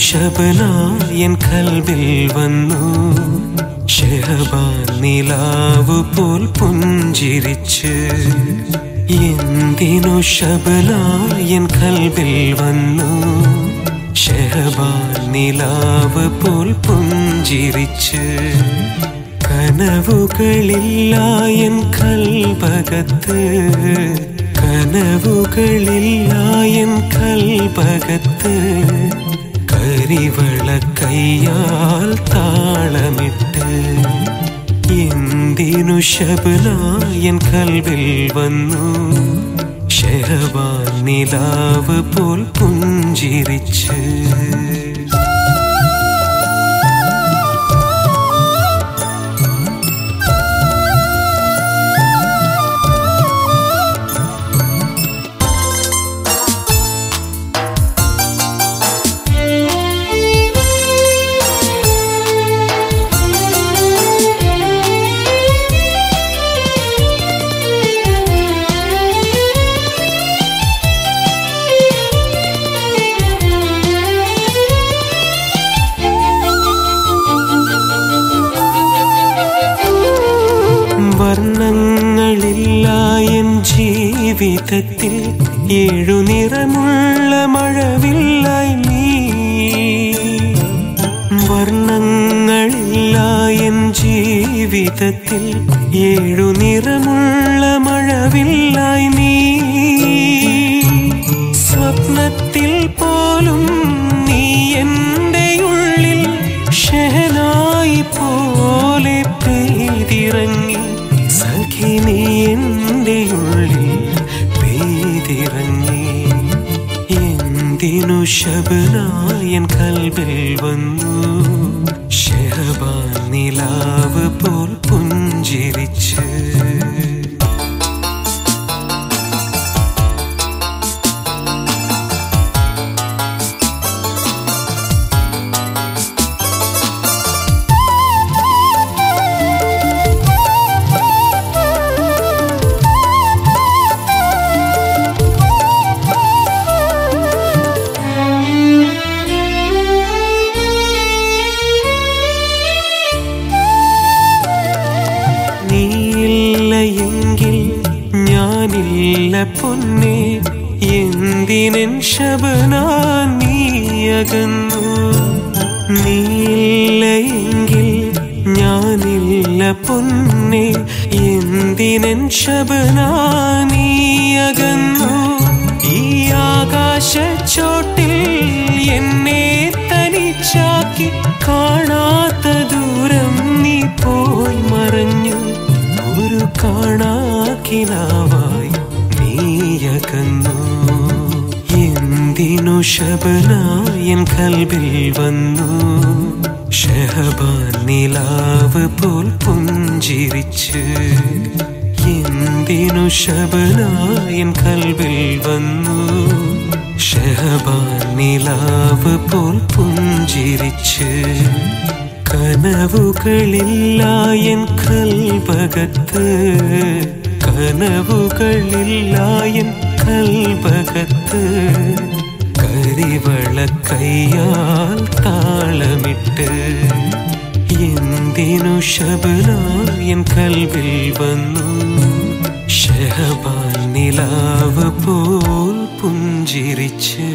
ശബനായൻ കൽവിൽ വന്നു ഷെഹബാൻ നിലാവ് പോൽ പുഞ്ചിരിച്ച് എന്തിനു ശബനായൻ കൽവിൽ വന്നു ഷെഹബാൻ നിലാവ് പോൽ പുഞ്ചിരിച്ച് കനവുകളില്ലായൻ കൽപകത്ത് കനവുകളില്ലായൻ കൽപകത്ത് കരിവള കയ്യാൽ താളമിട്ട് എന്തിനു ശബനായൻ കൽവിൽ വന്നു ഷെഹബാൻ നിലാവ് പോൽ പുഞ്ചിരിച്ച് വർണ്ണങ്ങളില്ല എൻ ജീവിതത്തിൽ ഏഴു നിറമുള്ള മഴവില്ലായി നീ വർണ്ണങ്ങളില്ല എൻ ജീവിതത്തിൽ ഏഴു നിറമുള്ള മഴവില്ലായി നീ സ്വപ്നത്തിൽ പോലും നീ എൻ്റെ ഉള്ളിൽ ഷെഹനായി പോലെ പെയ്തിറങ്ങി സഖി നീ എൻ്റെ ഉള്ളിൽ പെയ്തിറങ്ങി എന്തിനു ശബനായൻ കൽവിൽ വന്നു ഷെഹബാൻ നിലാവ് പോൽ പുഞ്ചിരിച്ച് നീയില്ല എങ്കിൽ ഞാനില്ല പൊന്നെ എന്തിനൻ ശബനാൻ നീയകന്നു നീയില്ല എങ്കിൽ ഞാനില്ല പൊന്നെ എന്തിനൻ ശബനാൻ നീയകന്നു ഈ ആകാശച്ചോട്ടിൽ എന്നെ തനിച്ചാക്കി കാണാത്ത ദൂരം നീ പോയി മറഞ്ഞു ഒരു കാണാക്കിനാവായി നീയകന്നു എന്തിനു ശബനായൻ കൽവിൽ വന്നു ഷഹബാൻ നിലാവ് പോൽ പുഞ്ചിരിച്ച് എന്തിനു ശബനായൻ കൽവിൽ വന്നു ഷഹബാൻ നിലാവ് പോൽ പുഞ്ചിരിച്ച് കനവുകളില്ലായൻ കൽപകത്ത് കനവുകളില്ലായൻ കൽപകത്ത് കരിവള കയ്യാൽ താളമിട്ട് എന്തിനു ശബനായൻ കൽവിൽ വന്നു ഷഹബാൻ നിലാവ് പോൽ പുഞ്ചിരിച്ച്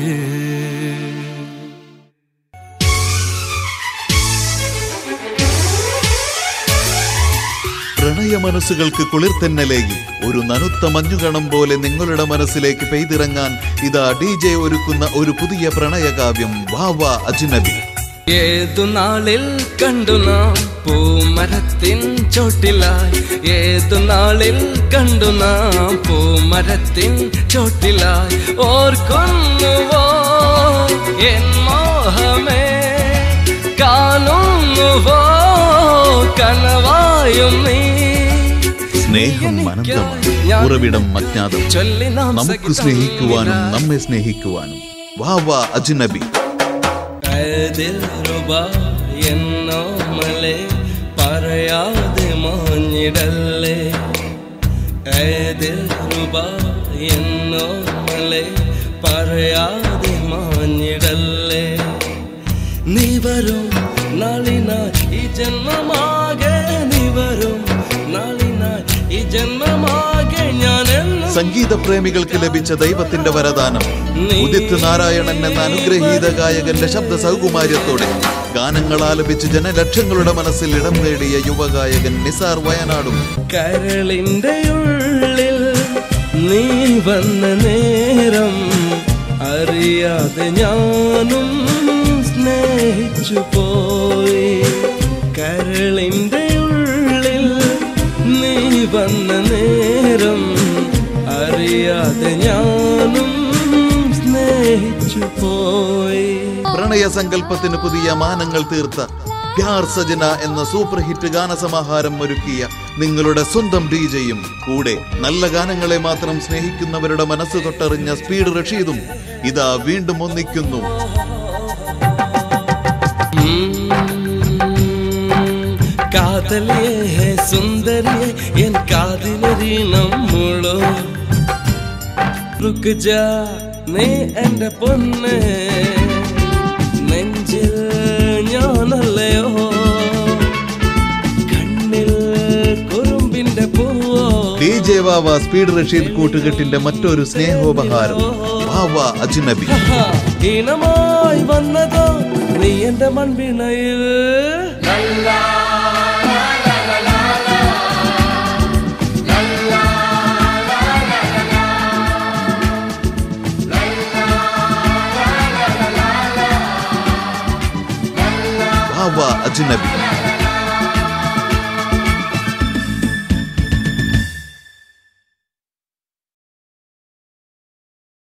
പ്രണയ മനസ്സുകൾക്ക് കുളിർത്തന്നലേകി ഒരു നനുത്ത മഞ്ഞുകണം പോലെ നിങ്ങളുടെ മനസ്സിലേക്ക് പെയ്തിറങ്ങാൻ ഇതാ ഡി ജെ ഒരുക്കുന്ന ഒരു പുതിയ പ്രണയകാവ്യം വാ വാ അജ്നബി ഏതു നാളിൽ കണ്ടു നാം പൂമരത്തിൻ ചോട്ടിലായി ഏതു നാളിൽ കണ്ടു നാം പൂമരത്തിൻ ചോട്ടിലായി ഓർക്കുന്നുവോ എൻ മോഹമേ കാണുന്നുവോ കനവായും നീ സ്നേഹം അനന്തമാണ് ഉറവിടം അജ്ഞാതം ചൊല്ലി നാം നമുക്ക് സ്നേഹിക്കുവാനും നമ്മെ സ്നേഹിക്കുവാനും വാ വാ അജ്നബി അതിൽറുബ എന്നോ മലെ പറയാതെ മാഞ്ഞിടല്ലേ അതിൽറുബ എന്നോ മലെ പറയാതെ മാഞ്ഞിടല്ലേ നീ വരും നാളിനായി ഈ ജന്മമാകെ നീ വരും നാളിനായി ഈ ജന്മമാകെ ഞാൻ എന്നും സംഗീത പ്രേമികൾക്ക് ലഭിച്ച ദൈവത്തിന്റെ വരദാനം ഉദിത് നാരായണൻ എന്ന അനുഗ്രഹീത ഗായകന്റെ ശബ്ദ സൗകുമാര്യത്തോടെ ഗാനങ്ങൾ ആലപിച്ച് ജനലക്ഷങ്ങളുടെ മനസ്സിൽ ഇടം നേടിയ യുവഗായകൻ നിസാർ വയനാടും കരളിന്റെ ഉള്ളിൽ നീ വന്ന നേരം അറിയാതെ ഞാനും സ്നേഹിച്ചു പോയി കരളിന്റെ ഉള്ളിൽ നീ വന്ന നേരം അറിയാതെ ഞാനും സ്നേഹിച്ചു പോയി പ്രണയ സങ്കല്പത്തിന് പുതിയ മാനങ്ങൾ തീർത്ത പ്യാർ സജന എന്ന സൂപ്പർ ഹിറ്റ് ഗാനസമാഹാരം ഒരുക്കിയ നിങ്ങളുടെ സ്വന്തം ഡിജയും കൂടെ നല്ല ഗാനങ്ങളെ മാത്രം സ്നേഹിക്കുന്നവരുടെ മനസ്സ് തൊട്ടറിഞ്ഞ സ്പീഡ് റഷീദും ഇതാ വീണ്ടും ഒന്നിക്കുന്നു കാതലിയെ സുന്ദരിയെ എൻ കാതിലരീണം മുളോ റുക്ക് ജാ നീ എന്റെ പൊന്ന് നെഞ്ചിൽ ഞാനല്ലയോ കണ്ണിൽ കുറുമ്പിന്റെ പൂവോ D J Vava speed Rasheed കൂട്ടുകെട്ടിന്റെ മറ്റൊരു സ്നേഹോപഹാരം വാവ അജ്നബി ഈണമായി വന്നതോ നീ എന്റെ മൺപിണയിൽ വാവ അജ്നബി